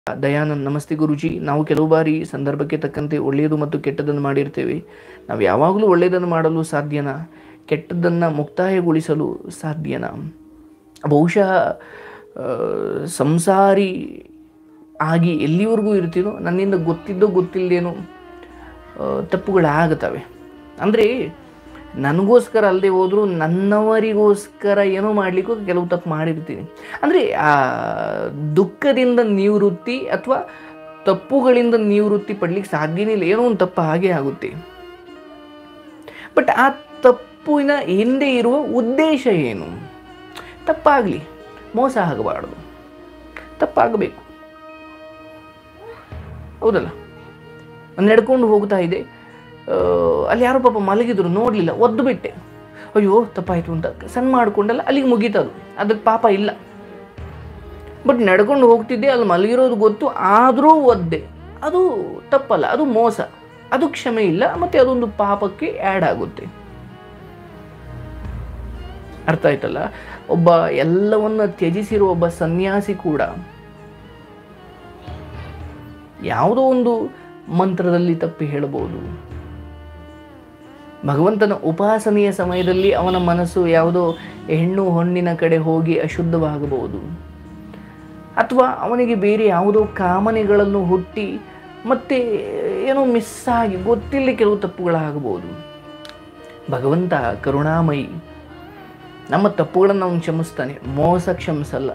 ದಯಾನಂದ್ ನಮಸ್ತೆ ಗುರುಜಿ ನಾವು ಕೆಲವು ಬಾರಿ ಸಂದರ್ಭಕ್ಕೆ ತಕ್ಕಂತೆ ಒಳ್ಳೆಯದು ಮತ್ತು ಕೆಟ್ಟದನ್ನು ಮಾಡಿರ್ತೇವೆ ನಾವು ಯಾವಾಗಲೂ ಒಳ್ಳೆಯದನ್ನು ಮಾಡಲು ಸಾಧ್ಯನಾ ಕೆಟ್ಟದ್ದನ್ನು ಮುಕ್ತಾಯಗೊಳಿಸಲು ಸಾಧ್ಯನಾ ಬಹುಶಃ ಆ, ಸಂಸಾರಿ ಆಗಿ ಎಲ್ಲಿವರೆಗೂ ಇರ್ತೀನೋ ನನ್ನಿಂದ ಗೊತ್ತಿದ್ದೋ ಗೊತ್ತಿಲ್ಲದೇನೋ ಆ, ತಪ್ಪುಗಳಾಗುತ್ತವೆ ಅಂದರೆ ನನಗೋಸ್ಕರ ಅಲ್ಲದೆ ಹೋದರೂ ನನ್ನವರಿಗೋಸ್ಕರ ಏನೋ ಮಾಡಲಿಕ್ಕೂ ಕೆಲವು ತಪ್ಪು ಮಾಡಿರ್ತೀನಿ ಅಂದರೆ ಆ ದುಃಖದಿಂದ ನಿವೃತ್ತಿ ಅಥವಾ ತಪ್ಪುಗಳಿಂದ ನಿವೃತ್ತಿ ಪಡ್ಲಿಕ್ಕೆ ಸಾಧ್ಯನೇ ಇಲ್ಲ ಏನೋ ಒಂದು ತಪ್ಪು ಹಾಗೆ ಆಗುತ್ತೆ ಬಟ್ ಆ ತಪ್ಪಿನ ಹಿಂದೆ ಇರುವ ಉದ್ದೇಶ ಏನು ತಪ್ಪಾಗಲಿ ಮೋಸ ಆಗಬಾರ್ದು ತಪ್ಪಾಗಬೇಕು ಹೌದಲ್ಲ ನಾನು ನಡ್ಕೊಂಡು ಹೋಗ್ತಾ ಇದ್ದೆ ಆ, ಅಲ್ಲಿ ಯಾರೋ ಪಾಪ ಮಲಗಿದ್ರು ನೋಡಲಿಲ್ಲ ಒದ್ದು ಬಿಟ್ಟೆ ಅಯ್ಯೋ ತಪ್ಪಾಯಿತು ಅಂತ ಸಣ್ಣ ಮಾಡ್ಕೊಂಡಲ್ಲ ಅಲ್ಲಿಗೆ ಮುಗೀತದು ಅದಕ್ಕೆ ಪಾಪ ಇಲ್ಲ ಬಟ್ ನಡ್ಕೊಂಡು ಹೋಗ್ತಿದ್ದೆ ಅಲ್ಲಿ ಮಲಗಿರೋದು ಗೊತ್ತು ಆದರೂ ಒದ್ದೆ ಅದು ತಪ್ಪಲ್ಲ ಅದು ಮೋಸ ಅದು ಕ್ಷಮೆ ಇಲ್ಲ ಮತ್ತು ಅದೊಂದು ಪಾಪಕ್ಕೆ ಆ್ಯಡ್ ಆಗುತ್ತೆ ಅರ್ಥ ಆಯ್ತಲ್ಲ ಒಬ್ಬ ಎಲ್ಲವನ್ನ ತ್ಯಜಿಸಿರುವ ಒಬ್ಬ ಸನ್ಯಾಸಿ ಕೂಡ ಯಾವುದೋ ಒಂದು ಮಂತ್ರದಲ್ಲಿ ತಪ್ಪಿ ಹೇಳಬಹುದು ಭಗವಂತನ ಉಪಾಸನೆಯ ಸಮಯದಲ್ಲಿ ಅವನ ಮನಸ್ಸು ಯಾವುದೋ ಹೆಣ್ಣು ಹೊಣ್ಣಿನ ಕಡೆ ಹೋಗಿ ಅಶುದ್ಧವಾಗಬಹುದು ಅಥವಾ ಅವನಿಗೆ ಬೇರೆ ಯಾವುದೋ ಕಾಮನೆಗಳನ್ನು ಹುಟ್ಟಿ ಮತ್ತೆ ಏನೋ ಮಿಸ್ ಆಗಿ ಗೊತ್ತಿಲ್ಲ ಕೆಲವು ತಪ್ಪುಗಳಾಗಬಹುದು ಭಗವಂತ ಕರುಣಾಮಯಿ ನಮ್ಮ ತಪ್ಪುಗಳನ್ನು ಅವನು ಕ್ಷಮಿಸ್ತಾನೆ ಮೋಸ ಕ್ಷಮಿಸಲ್ಲ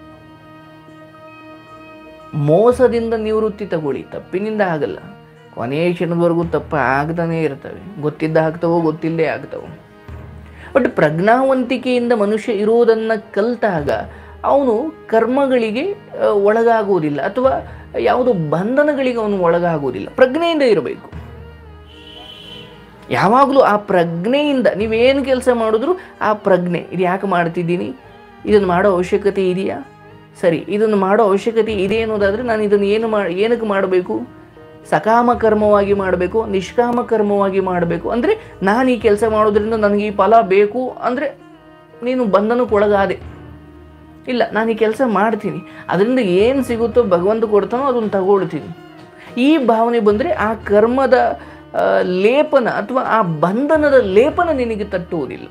ಮೋಸದಿಂದ ನಿವೃತ್ತಿ ತಗೊಳ್ಳಿ ತಪ್ಪಿನಿಂದ ಆಗಲ್ಲ ಕೊನೆಯ ಕ್ಷಣದವರೆಗೂ ತಪ್ಪು ಆಗ್ತಾನೇ ಇರ್ತವೆ ಗೊತ್ತಿದ್ದ ಆಗ್ತವೋ ಗೊತ್ತಿಲ್ಲದೆ ಆಗ್ತವೋ ಬಟ್ ಪ್ರಜ್ಞಾವಂತಿಕೆಯಿಂದ ಮನುಷ್ಯ ಇರುವುದನ್ನು ಕಲಿತಾಗ ಅವನು ಕರ್ಮಗಳಿಗೆ ಆ, ಒಳಗಾಗುವುದಿಲ್ಲ ಅಥವಾ ಯಾವುದೋ ಬಂಧನಗಳಿಗೆ ಅವನು ಒಳಗಾಗುವುದಿಲ್ಲ ಪ್ರಜ್ಞೆಯಿಂದ ಇರಬೇಕು ಯಾವಾಗಲೂ ಆ ಪ್ರಜ್ಞೆಯಿಂದ ನೀವೇನು ಕೆಲಸ ಮಾಡಿದ್ರು ಆ ಪ್ರಜ್ಞೆ ಇದು ಯಾಕೆ ಮಾಡ್ತಿದ್ದೀನಿ ಇದನ್ನು ಮಾಡೋ ಅವಶ್ಯಕತೆ ಇದೆಯಾ ಸರಿ ಇದನ್ನು ಮಾಡೋ ಅವಶ್ಯಕತೆ ಇದೆ ಅನ್ನೋದಾದರೆ ನಾನು ಇದನ್ನು ಏನು ಮಾ ಏನಕ್ಕೆ ಮಾಡಬೇಕು ಸಕಾಮ ಕರ್ಮವಾಗಿ ಮಾಡಬೇಕು ನಿಷ್ಕಾಮ ಕರ್ಮವಾಗಿ ಮಾಡಬೇಕು ಅಂದರೆ ನಾನು ಈ ಕೆಲಸ ಮಾಡೋದ್ರಿಂದ ನನಗೆ ಈ ಫಲ ಬೇಕು ಅಂದರೆ ನೀನು ಬಂಧನಕ್ಕೆ ಒಳಗಾದೆ ಇಲ್ಲ ನಾನು ಈ ಕೆಲಸ ಮಾಡ್ತೀನಿ ಅದರಿಂದ ಏನು ಸಿಗುತ್ತೋ ಭಗವಂತ ಕೊಡ್ತಾನೋ ಅದನ್ನು ತಗೊಳ್ತೀನಿ ಈ ಭಾವನೆ ಬಂದರೆ ಆ ಕರ್ಮದ ಆ, ಲೇಪನ ಅಥವಾ ಆ ಬಂಧನದ ಲೇಪನ ನಿನಗೆ ತಟ್ಟುವುದಿಲ್ಲ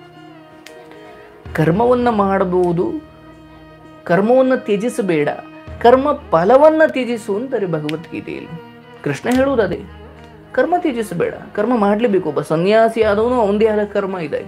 ಕರ್ಮವನ್ನು ಮಾಡಬಹುದು ಕರ್ಮವನ್ನು ತ್ಯಜಿಸಬೇಡ ಕರ್ಮ ಫಲವನ್ನು ತ್ಯಜಿಸು ಅಂತಾರೆ ಭಗವದ್ಗೀತೆಯಲ್ಲಿ ಕೃಷ್ಣ ಹೇಳುವುದದೇ ಕರ್ಮ ತ್ಯಜಿಸಬೇಡ ಕರ್ಮ ಮಾಡಲೇಬೇಕು ಒಬ್ಬ ಸನ್ಯಾಸಿ ಆದವನು ಅವನದೇ ಆದ ಕರ್ಮ ಇದೆ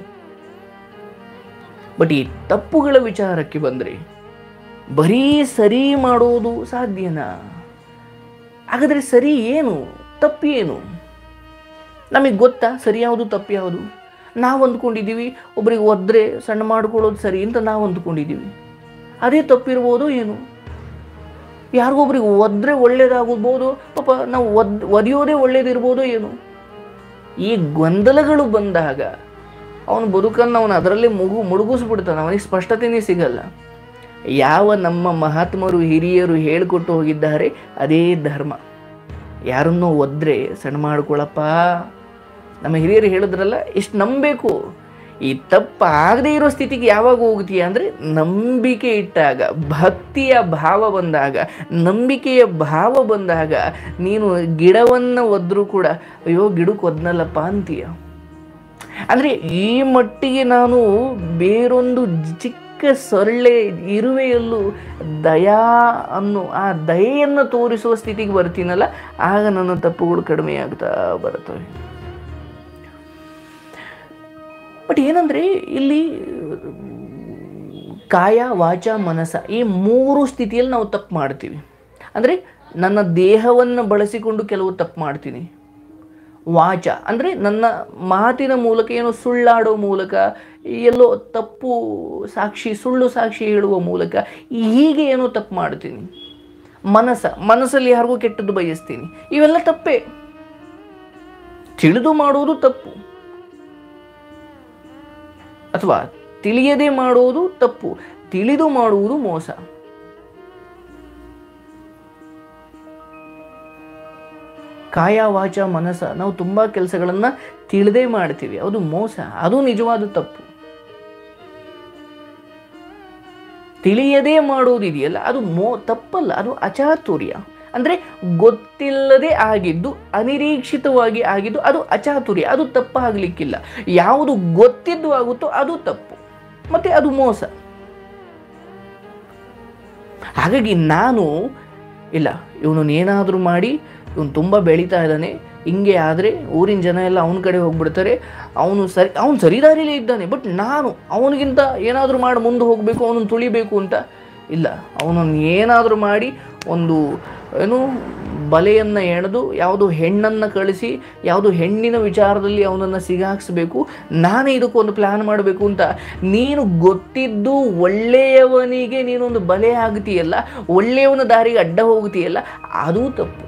ಬಟ್ ಈ ತಪ್ಪುಗಳ ವಿಚಾರಕ್ಕೆ ಬಂದರೆ ಬರೀ ಸರಿ ಮಾಡೋದು ಸಾಧ್ಯನಾ ಹಾಗಾದರೆ ಸರಿ ಏನು ತಪ್ಪು ಏನು ನಮಗೆ ಗೊತ್ತಾ ಸರಿ ಯಾವುದು ತಪ್ಪು ಯಾವುದು ನಾವು ಅಂದ್ಕೊಂಡಿದ್ದೀವಿ ಒಬ್ರಿಗೆ ಒದ್ರೆ ಸಣ್ಣ ಮಾಡ್ಕೊಳ್ಳೋದು ಸರಿ ಅಂತ ನಾವು ಅಂದ್ಕೊಂಡಿದ್ದೀವಿ ಅದೇ ತಪ್ಪಿರ್ಬೋದು ಏನು ಯಾರಿಗೊಬ್ರಿಗೆ ಒದ್ರೆ ಒಳ್ಳೇದಾಗ್ಬೋದು ಪಾಪ ನಾವು ಒದ್ ಒದೆಯೋದೇ ಒಳ್ಳೇದಿರ್ಬೋದು ಏನು ಈ ಗೊಂದಲಗಳು ಬಂದಾಗ ಅವನ ಬದುಕನ್ನು ಅವನು ಅದರಲ್ಲೇ ಮುಗು ಮುಳುಗಿಸ್ಬಿಡ್ತಾನೆ ಅವನಿಗೆ ಸ್ಪಷ್ಟತೆಯೇ ಸಿಗಲ್ಲ ಯಾವ ನಮ್ಮ ಮಹಾತ್ಮರು ಹಿರಿಯರು ಹೇಳಿಕೊಟ್ಟು ಹೋಗಿದ್ದಾರೆ ಅದೇ ಧರ್ಮ ಯಾರನ್ನೋ ಒದ್ರೆ ಸಣ್ಣ ಮಾಡ್ಕೊಳಪ್ಪ ನಮ್ಮ ಹಿರಿಯರು ಹೇಳಿದ್ರಲ್ಲ ಇಷ್ಟು ನಂಬಬೇಕು ಈ ತಪ್ಪು ಆಗದೇ ಇರೋ ಸ್ಥಿತಿಗೆ ಯಾವಾಗ ಹೋಗ್ತೀಯ ಅಂದರೆ ನಂಬಿಕೆ ಇಟ್ಟಾಗ ಭಕ್ತಿಯ ಭಾವ ಬಂದಾಗ ನಂಬಿಕೆಯ ಭಾವ ಬಂದಾಗ ನೀನು ಗಿಡವನ್ನು ಒದ್ರೂ ಕೂಡ ಅಯ್ಯೋ ಗಿಡಕ್ಕೆ ಒದ್ನಲ್ಲಪ್ಪ ಅಂತೀಯ ಅಂದರೆ ಈ ಮಟ್ಟಿಗೆ ನಾನು ಬೇರೊಂದು ಚಿಕ್ಕ ಸೊಳ್ಳೆ ಇರುವೆಯಲ್ಲೂ ದಯಾ ಅನ್ನೋ ಆ ದಯೆಯನ್ನು ತೋರಿಸುವ ಸ್ಥಿತಿಗೆ ಬರ್ತೀನಲ್ಲ ಆಗ ನನ್ನ ತಪ್ಪುಗಳು ಕಡಿಮೆ ಆಗ್ತಾ ಬರ್ತವೆ ಬಟ್ ಏನಂದರೆ ಇಲ್ಲಿ ಕಾಯ ವಾಚ ಮನಸ್ಸ ಈ ಮೂರು ಸ್ಥಿತಿಯಲ್ಲಿ ನಾವು ತಪ್ಪು ಮಾಡ್ತೀವಿ ಅಂದರೆ ನನ್ನ ದೇಹವನ್ನು ಬಳಸಿಕೊಂಡು ಕೆಲವು ತಪ್ಪು ಮಾಡ್ತೀನಿ ವಾಚ ಅಂದರೆ ನನ್ನ ಮಾತಿನ ಮೂಲಕ ಏನೋ ಸುಳ್ಳಾಡೋ ಮೂಲಕ ಎಲ್ಲೋ ತಪ್ಪು ಸಾಕ್ಷಿ ಸುಳ್ಳು ಸಾಕ್ಷಿ ಹೇಳುವ ಮೂಲಕ ಹೀಗೆ ಏನೋ ತಪ್ಪು ಮಾಡ್ತೀನಿ ಮನಸ್ಸ ಮನಸ್ಸಲ್ಲಿ ಯಾರಿಗೂ ಕೆಟ್ಟದ್ದು ಬಯಸ್ತೀನಿ ಇವೆಲ್ಲ ತಪ್ಪೇ ತಿಳಿದು ಮಾಡುವುದು ತಪ್ಪು ಅಥವಾ ತಿಳಿಯದೆ ಮಾಡುವುದು ತಪ್ಪು ತಿಳಿದು ಮಾಡುವುದು ಮೋಸ ಕಾಯ ವಾಚ ಮನಸ್ಸ ನಾವು ತುಂಬ ಕೆಲಸಗಳನ್ನು ತಿಳಿದೇ ಮಾಡ್ತೀವಿ ಅದು ಮೋಸ ಅದು ನಿಜವಾದ ತಪ್ಪು ತಿಳಿಯದೇ ಮಾಡುವುದಿದೆಯಲ್ಲ ಅದು ಮೋ ತಪ್ಪಲ್ಲ ಅದು ಅಚಾತುರ್ಯ ಅಂದರೆ ಗೊತ್ತಿಲ್ಲದೆ ಆಗಿದ್ದು ಅನಿರೀಕ್ಷಿತವಾಗಿ ಆಗಿದ್ದು ಅದು ಅಚಾತುರ್ಯ ಅದು ತಪ್ಪಾಗಲಿಕ್ಕಿಲ್ಲ ಯಾವುದು ಗೊತ್ತಿದ್ದು ಆಗುತ್ತೋ ಅದು ತಪ್ಪು ಮತ್ತು ಅದು ಮೋಸ ಹಾಗಾಗಿ ನಾನು ಇಲ್ಲ ಇವನನ್ನು ಏನಾದರೂ ಮಾಡಿ ಇವನು ತುಂಬ ಬೆಳೀತಾ ಇದ್ದಾನೆ ಹಿಂಗೆ ಆದರೆ ಊರಿನ ಜನ ಎಲ್ಲ ಅವನ ಕಡೆ ಹೋಗ್ಬಿಡ್ತಾರೆ ಅವನು ಸರಿ ಅವನು ಸರಿದಾರಿಲೇ ಇದ್ದಾನೆ ಬಟ್ ನಾನು ಅವನಿಗಿಂತ ಏನಾದರೂ ಮಾಡಿ ಮುಂದೆ ಹೋಗಬೇಕು ಅವನನ್ನು ತುಳಿಬೇಕು ಅಂತ ಇಲ್ಲ ಅವನನ್ನು ಏನಾದರೂ ಮಾಡಿ ಒಂದು ಏನು ಬಲೆಯನ್ನು ಎಳೆದು ಯಾವುದು ಹೆಣ್ಣನ್ನು ಕಳಿಸಿ ಯಾವುದು ಹೆಣ್ಣಿನ ವಿಚಾರದಲ್ಲಿ ಅವನನ್ನು ಸಿಗಾಕ್ಸ್ಬೇಕು ನಾನೇ ಇದಕ್ಕೊಂದು ಪ್ಲ್ಯಾನ್ ಮಾಡಬೇಕು ಅಂತ ನೀನು ಗೊತ್ತಿದ್ದು ಒಳ್ಳೆಯವನಿಗೆ ನೀನೊಂದು ಬಲೆ ಆಗ್ತೀಯಲ್ಲ ಒಳ್ಳೆಯವನ ದಾರಿಗೆ ಅಡ್ಡ ಹೋಗ್ತೀಯಲ್ಲ ಅದು ತಪ್ಪು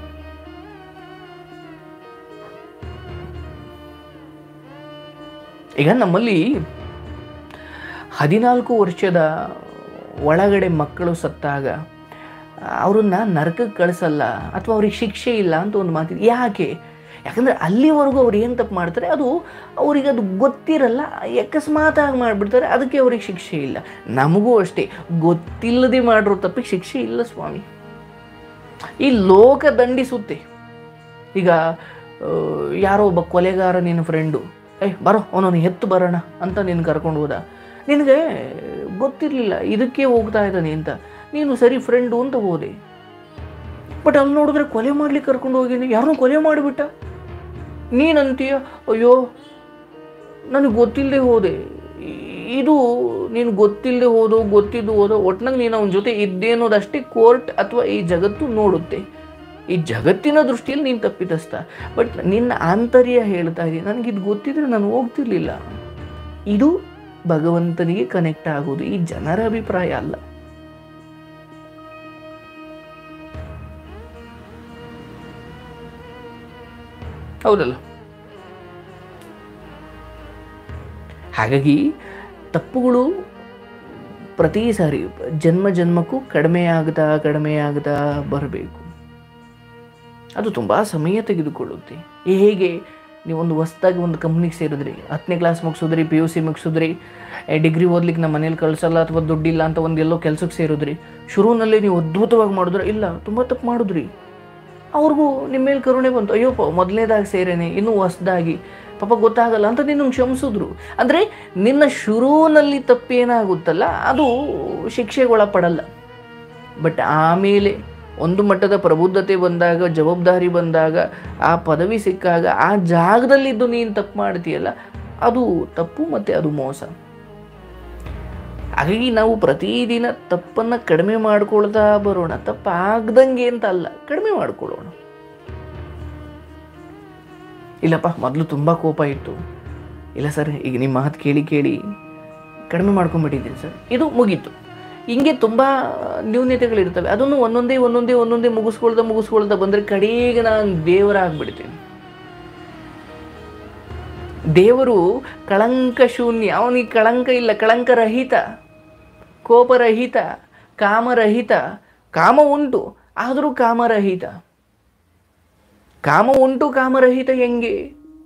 ಈಗ ನಮ್ಮಲ್ಲಿ ಹದಿನಾಲ್ಕು ವರ್ಷದ ಒಳಗಡೆ ಮಕ್ಕಳು ಸತ್ತಾಗ ಅವ್ರನ್ನ ನರಕಕ್ಕೆ ಕಳಿಸಲ್ಲ ಅಥವಾ ಅವ್ರಿಗೆ ಶಿಕ್ಷೆ ಇಲ್ಲ ಅಂತ ಒಂದು ಮಾತಿದೆ ಯಾಕೆ ಯಾಕಂದರೆ ಅಲ್ಲಿವರೆಗೂ ಅವ್ರು ಏನು ತಪ್ಪು ಮಾಡ್ತಾರೆ ಅದು ಅವ್ರಿಗೆ ಅದು ಗೊತ್ತಿರಲ್ಲ ಅಕಸ್ಮಾತಾಗಿ ಮಾಡಿಬಿಡ್ತಾರೆ ಅದಕ್ಕೆ ಅವ್ರಿಗೆ ಶಿಕ್ಷೆ ಇಲ್ಲ ನಮಗೂ ಅಷ್ಟೇ ಗೊತ್ತಿಲ್ಲದೆ ಮಾಡಿರೋ ತಪ್ಪಿಗೆ ಶಿಕ್ಷೆ ಇಲ್ಲ ಸ್ವಾಮಿ ಈ ಲೋಕ ದಂಡಿಸುತ್ತೆ ಈಗ ಆ, ಯಾರೋ ಒಬ್ಬ ಕೊಲೆಗಾರ ನಿನ್ನ ಫ್ರೆಂಡು ಏ ಬರೋ ಅವನನ್ನು ಎತ್ತು ಬರೋಣ ಅಂತ ನೀನು ಕರ್ಕೊಂಡು ಹೋದ ನಿನಗೆ ಗೊತ್ತಿರಲಿಲ್ಲ ಇದಕ್ಕೆ ಹೋಗ್ತಾ ಇದ್ದಾನೆ ಅಂತ ನೀನು ಸರಿ ಫ್ರೆಂಡು ಅಂತ ಹೋದೆ ಬಟ್ ಅಲ್ಲಿ ನೋಡಿದ್ರೆ ಕೊಲೆ ಮಾಡ್ಲಿಕ್ಕೆ ಕರ್ಕೊಂಡು ಹೋಗಿನಿ ಯಾರನ್ನೂ ಕೊಲೆ ಮಾಡಿಬಿಟ್ಟ ನೀನಂತೀಯ ಅಯ್ಯೋ ನನಗೆ ಗೊತ್ತಿಲ್ಲದೆ ಹೋದೆ ಇ- ಇದು ನೀನು ಗೊತ್ತಿಲ್ಲದೆ ಹೋದೋ ಗೊತ್ತಿದ್ದು ಹೋದೋ ಒಟ್ನಾಗ ನೀನು ಅವನ ಜೊತೆ ಇದ್ದೆ ಅನ್ನೋದಷ್ಟೇ ಕೋರ್ಟ್ ಅಥವಾ ಈ ಜಗತ್ತು ನೋಡುತ್ತೆ ಈ ಜಗತ್ತಿನ ದೃಷ್ಟಿಯಲ್ಲಿ ನೀನು ತಪ್ಪಿತಸ್ಥ ಬಟ್ ನಿನ್ನ ಆಂತರ್ಯ ಹೇಳ್ತಾ ಇದೆ ನನಗಿದು ಗೊತ್ತಿದ್ರೆ ನಾನು ಹೋಗ್ತಿರ್ಲಿಲ್ಲ ಇದು ಭಗವಂತನಿಗೆ ಕನೆಕ್ಟ್ ಆಗೋದು ಈ ಜನರ ಅಭಿಪ್ರಾಯ ಅಲ್ಲ ಹೌದಲ್ಲ ಹಾಗಾಗಿ ತಪ್ಪುಗಳು ಪ್ರತಿ ಸಾರಿ ಜನ್ಮ ಜನ್ಮಕ್ಕೂ ಕಡಿಮೆ ಆಗ್ತಾ ಕಡಿಮೆ ಆಗ್ತಾ ಬರಬೇಕು ಅದು ತುಂಬ ಸಮಯ ತೆಗೆದುಕೊಳ್ಳುತ್ತೆ ಹೇಗೆ ನೀವೊಂದು ಹೊಸ್ದಾಗಿ ಒಂದು ಕಂಪ್ನಿಗೆ ಸೇರಿದ್ರಿ ಹತ್ತನೇ ಕ್ಲಾಸ್ ಮುಗಿಸಿದ್ರಿ ಪಿ ಯು ಸಿ ಮುಗಿಸಿದ್ರಿ ಡಿಗ್ರಿ ಓದ್ಲಿಕ್ಕೆ ನಮ್ಮ ಮನೇಲಿ ಕಳಿಸಲ್ಲ ಅಥವಾ ದುಡ್ಡಿಲ್ಲ ಅಂತ ಒಂದು ಎಲ್ಲೋ ಕೆಲಸಕ್ಕೆ ಸೇರಿದ್ರಿ ಶುರುವಿನಲ್ಲಿ ನೀವು ಅದ್ಭುತವಾಗಿ ಮಾಡಿದ್ರೆ ಇಲ್ಲ ತುಂಬ ತಪ್ಪು ಮಾಡಿದ್ರಿ ಅವ್ರಿಗೂ ನಿಮ್ಮ ಮೇಲೆ ಕರುಣೆ ಬಂತು ಅಯ್ಯೋಪ್ಪ ಮೊದಲನೇದಾಗಿ ಸೇರೇನೆ ಇನ್ನೂ ಹೊಸ್ದಾಗಿ ಪಾಪ ಗೊತ್ತಾಗಲ್ಲ ಅಂತ ನಿನ್ನ ಕ್ಷಮಿಸಿದ್ರು ಅಂದರೆ ನಿನ್ನ ಶುರುವಿನಲ್ಲಿ ತಪ್ಪೇನಾಗುತ್ತಲ್ಲ ಅದು ಶಿಕ್ಷೆಗೊಳಪಡಲ್ಲ ಬಟ್ ಆಮೇಲೆ ಒಂದು ಮಟ್ಟದ ಪ್ರಬುದ್ಧತೆ ಬಂದಾಗ ಜವಾಬ್ದಾರಿ ಬಂದಾಗ ಆ ಪದವಿ ಸಿಕ್ಕಾಗ ಆ ಜಾಗದಲ್ಲಿದ್ದು ನೀನು ತಪ್ಪು ಮಾಡ್ತೀಯಲ್ಲ ಅದು ತಪ್ಪು ಮತ್ತು ಅದು ಮೋಸ ಹಾಗಾಗಿ ನಾವು ಪ್ರತಿದಿನ ತಪ್ಪನ್ನು ಕಡಿಮೆ ಮಾಡ್ಕೊಳ್ತಾ ಬರೋಣ ತಪ್ಪಾಗ್ದಂಗೆ ಅಂತ ಅಲ್ಲ ಕಡಿಮೆ ಮಾಡ್ಕೊಳ್ಳೋಣ ಇಲ್ಲಪ್ಪ ಮೊದಲು ತುಂಬ ಕೋಪ ಇತ್ತು ಇಲ್ಲ ಸರ್ ಈಗ ನಿಮ್ಮ ಮಾತು ಕೇಳಿ ಕೇಳಿ ಕಡಿಮೆ ಮಾಡ್ಕೊಂಡ್ಬಿಟ್ಟಿದ್ದೀನಿ ಸರ್ ಇದು ಮುಗೀತು ಹಿಂಗೆ ತುಂಬ ನ್ಯೂನ್ಯತೆಗಳಿರ್ತವೆ ಅದನ್ನು ಒಂದೊಂದೇ ಒಂದೊಂದೇ ಒಂದೊಂದೇ ಮುಗಿಸ್ಕೊಳ್ತಾ ಮುಗಿಸ್ಕೊಳ್ತಾ ಬಂದರೆ ಕಡೆಗೆ ನಾನು ದೇವರಾಗ್ಬಿಡ್ತೇನೆ ದೇವರು ಕಳಂಕ ಶೂನ್ಯ ಅವನಿಗೆ ಕಳಂಕ ಇಲ್ಲ ಕಳಂಕರಹಿತ ಕೋಪರಹಿತ ಕಾಮರಹಿತ ಕಾಮ ಉಂಟು ಆದರೂ ಕಾಮರಹಿತ ಕಾಮ ಉಂಟು ಕಾಮರಹಿತ ಹೆಂಗೆ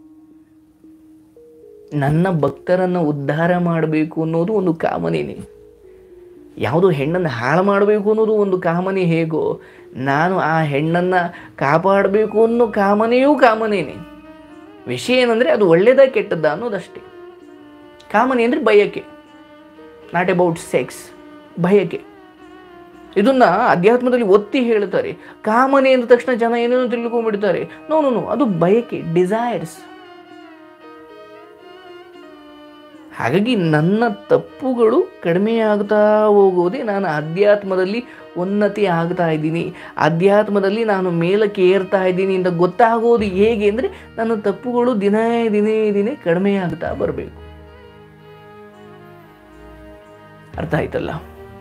ನನ್ನ ಭಕ್ತರನ್ನು ಉದ್ಧಾರ ಮಾಡಬೇಕು ಅನ್ನೋದು ಒಂದು ಕಾಮನೇನೆ ಯಾವುದೋ ಹೆಣ್ಣನ್ನು ಹಾಳು ಮಾಡಬೇಕು ಅನ್ನೋದು ಒಂದು ಕಾಮನೆ ಹೇಗೋ ನಾನು ಆ ಹೆಣ್ಣನ್ನು ಕಾಪಾಡಬೇಕು ಅನ್ನೋ ಕಾಮನೆಯೂ ಕಾಮನೇನೆ ವಿಷಯ ಏನಂದರೆ ಅದು ಒಳ್ಳೆಯದ ಕೆಟ್ಟದ್ದ ಅನ್ನೋದಷ್ಟೇ ಕಾಮನೆ ಅಂದರೆ ಬಯಕೆ ನಾಟ್ ಅಬೌಟ್ ಸೆಕ್ಸ್ ಬಯಕೆ ಇದನ್ನ ಅಧ್ಯಾತ್ಮದಲ್ಲಿ ಒತ್ತಿ ಹೇಳ್ತಾರೆ ಕಾಮನೆ ಅಂದ ತಕ್ಷಣ ಜನ ಏನೇನೋ ತಿಳ್ಕೊಂಡ್ಬಿಡ್ತಾರೆ ನೋ ನೋ ನೋ ಅದು ಬಯಕೆ ಡಿಸೈರ್ಸ್ ಹಾಗಾಗಿ ನನ್ನ ತಪ್ಪುಗಳು ಕಡಿಮೆ ಆಗ್ತಾ ಹೋಗೋದೇ ನಾನು ಅಧ್ಯಾತ್ಮದಲ್ಲಿ ಉನ್ನತಿ ಆಗ್ತಾ ಇದ್ದೀನಿ ಅಧ್ಯಾತ್ಮದಲ್ಲಿ ನಾನು ಮೇಲಕ್ಕೆ ಏರ್ತಾ ಇದ್ದೀನಿ ಅಂತ ಗೊತ್ತಾಗೋದು ಹೇಗೆ ಅಂದರೆ ನನ್ನ ತಪ್ಪುಗಳು ದಿನೇ ದಿನೇ ದಿನೇ ಕಡಿಮೆ ಆಗ್ತಾ ಬರಬೇಕು ಅರ್ಥ ಆಯ್ತಲ್ಲ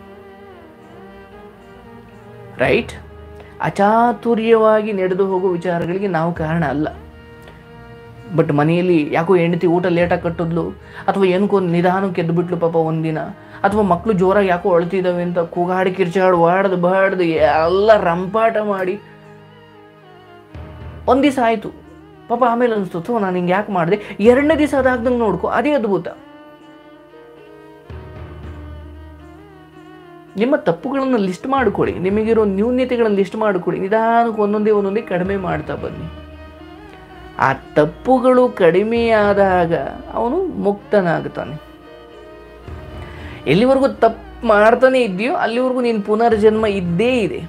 ರೈಟ್ ಅಚಾತುರ್ಯವಾಗಿ ನಡೆದು ಹೋಗೋ ವಿಚಾರಗಳಿಗೆ ನಾವು ಕಾರಣ ಅಲ್ಲ ಬಟ್ ಮನೆಯಲ್ಲಿ ಯಾಕೋ ಹೆಂಡತಿ ಊಟ ಲೇಟಾಗಿ ಕಟ್ಟಿದ್ಲು ಅಥವಾ ಏನಕ್ಕೊಂದು ನಿಧಾನಕ್ಕೆ ಎದ್ದು ಬಿಟ್ಲು ಪಾಪ ಒಂದಿನ ಅಥವಾ ಮಕ್ಕಳು ಜೋರಾಗಿ ಯಾಕೋ ಅಳ್ತಿದ್ದಾವೆ ಅಂತ ಕೂಗಾಡಿ ಕಿರ್ಚಾಡು ಬಾಡ್ದು ಬಾಡ್ದು ಎಲ್ಲ ರಂಪಾಟ ಮಾಡಿ ಒಂದು ದಿವಸ ಆಯಿತು ಪಾಪ ಆಮೇಲೆ ಅನಿಸ್ತು ಥೋ ನಾನು ಹಿಂಗೆ ಯಾಕೆ ಮಾಡಿದೆ ಎರಡನೇ ದಿವಸ ಅದಾಗ್ದಂಗೆ ನೋಡ್ಕೊ ಅದೇ ಅದ್ಭುತ ನಿಮ್ಮ ತಪ್ಪುಗಳನ್ನು ಲಿಸ್ಟ್ ಮಾಡಿಕೊಳ್ಳಿ ನಿಮಗಿರೋ ನ್ಯೂನ್ಯತೆಗಳನ್ನು ಲಿಸ್ಟ್ ಮಾಡಿಕೊಳ್ಳಿ ನಿಧಾನಕ್ಕೆ ಒಂದೊಂದೇ ಒಂದೊಂದೇ ಕಡಿಮೆ ಮಾಡ್ತಾ ಬನ್ನಿ ಆ ತಪ್ಪುಗಳು ಕಡಿಮೆಯಾದಾಗ ಅವನು ಮುಕ್ತನಾಗ್ತಾನೆ ಎಲ್ಲಿವರೆಗೂ ತಪ್ಪು ಮಾಡ್ತಾನೆ ಇದೆಯೋ ಅಲ್ಲಿವರೆಗೂ ನೀನು ಪುನರ್ಜನ್ಮ ಇದ್ದೇ ಇದೆ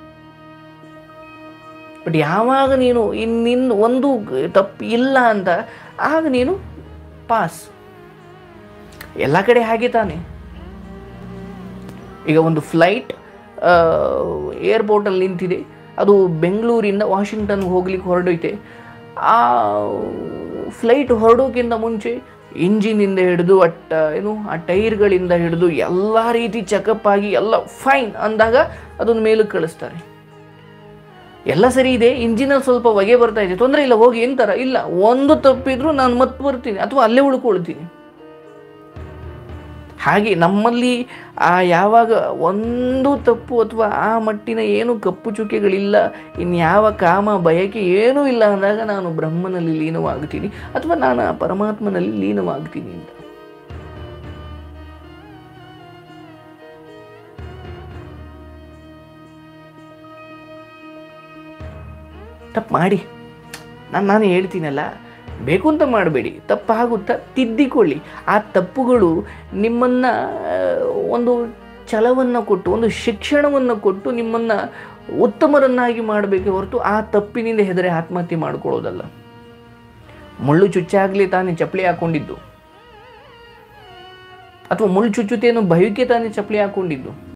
ಬಟ್ ಯಾವಾಗ ನೀನು ಇನ್ನಿನ್ನು ಒಂದು ತಪ್ಪು ಇಲ್ಲ ಅಂತ ಆಗ ನೀನು ಪಾಸ್ ಎಲ್ಲ ಕಡೆ ಹಾಗೆ ತಾನೆ ಈಗ ಒಂದು ಫ್ಲೈಟ್ ಏರ್ಪೋರ್ಟಲ್ಲಿ ನಿಂತಿದೆ ಅದು ಬೆಂಗಳೂರಿಂದ ವಾಷಿಂಗ್ಟನ್ಗೆ ಹೋಗ್ಲಿಕ್ಕೆ ಹೊರಡೈತೆ ಆ ಫ್ಲೈಟ್ ಹೊರಡೋಕ್ಕಿಂತ ಮುಂಚೆ ಇಂಜಿನಿಂದ ಹಿಡಿದು ಅಟ್ಟ ಏನು ಆ ಟೈರ್ಗಳಿಂದ ಹಿಡಿದು ಎಲ್ಲ ರೀತಿ ಚೆಕಪ್ ಆಗಿ ಎಲ್ಲ ಫೈನ್ ಅಂದಾಗ ಅದನ್ನು ಮೇಲಕ್ಕೆ ಕಳಿಸ್ತಾರೆ ಎಲ್ಲ ಸರಿ ಇದೆ ಇಂಜಿನಲ್ಲಿ ಸ್ವಲ್ಪ ಹೊಗೆ ಬರ್ತಾ ಇದೆ ತೊಂದರೆ ಇಲ್ಲ ಹೋಗಿ ಎಂತರ ಇಲ್ಲ ಒಂದು ತಪ್ಪಿದ್ರು ನಾನು ಮತ್ತೆ ಬರ್ತೀನಿ ಅಥವಾ ಅಲ್ಲೇ ಉಳ್ಕೊಳ್ತೀನಿ ಹಾಗೆ ನಮ್ಮಲ್ಲಿ ಆ ಯಾವಾಗ ಒಂದು ತಪ್ಪು ಅಥವಾ ಆ ಮಟ್ಟಿನ ಏನು ಕಪ್ಪು ಚುಕ್ಕೆಗಳಿಲ್ಲ ಇನ್ಯಾವ ಕಾಮ ಬಯಕೆ ಏನೂ ಇಲ್ಲ ಅಂದಾಗ ನಾನು ಬ್ರಹ್ಮನಲ್ಲಿ ಲೀನವಾಗ್ತೀನಿ ಅಥವಾ ನಾನು ಆ ಪರಮಾತ್ಮನಲ್ಲಿ ಲೀನವಾಗ್ತೀನಿ ಅಂತ ತಪ್ಪು ಮಾಡಿ ನಾನು ನಾನು ಹೇಳ್ತೀನಲ್ಲ ಬೇಕು ಅಂತ ಮಾಡಬೇಡಿ ತಪ್ಪಾಗುತ್ತಾ ತಿದ್ದಿಕೊಳ್ಳಿ ಆ ತಪ್ಪುಗಳು ನಿಮ್ಮನ್ನು ಒಂದು ಛಲವನ್ನು ಕೊಟ್ಟು ಒಂದು ಶಿಕ್ಷಣವನ್ನು ಕೊಟ್ಟು ನಿಮ್ಮನ್ನು ಉತ್ತಮರನ್ನಾಗಿ ಮಾಡಬೇಕೆ ಹೊರತು ಆ ತಪ್ಪಿನಿಂದ ಹೆದರಿ ಆತ್ಮಹತ್ಯೆ ಮಾಡ್ಕೊಳ್ಳೋದಲ್ಲ ಮುಳ್ಳು ಚುಚ್ಚಾಗಲಿ ತಾನೇ ಚಪ್ಪಲಿ ಹಾಕೊಂಡಿದ್ದು ಅಥವಾ ಮುಳ್ಳು ಚುಚ್ಚುತ್ತೇನೋ ಭಯಕ್ಕೆ ತಾನೇ ಚಪ್ಪಲಿ ಹಾಕೊಂಡಿದ್ದು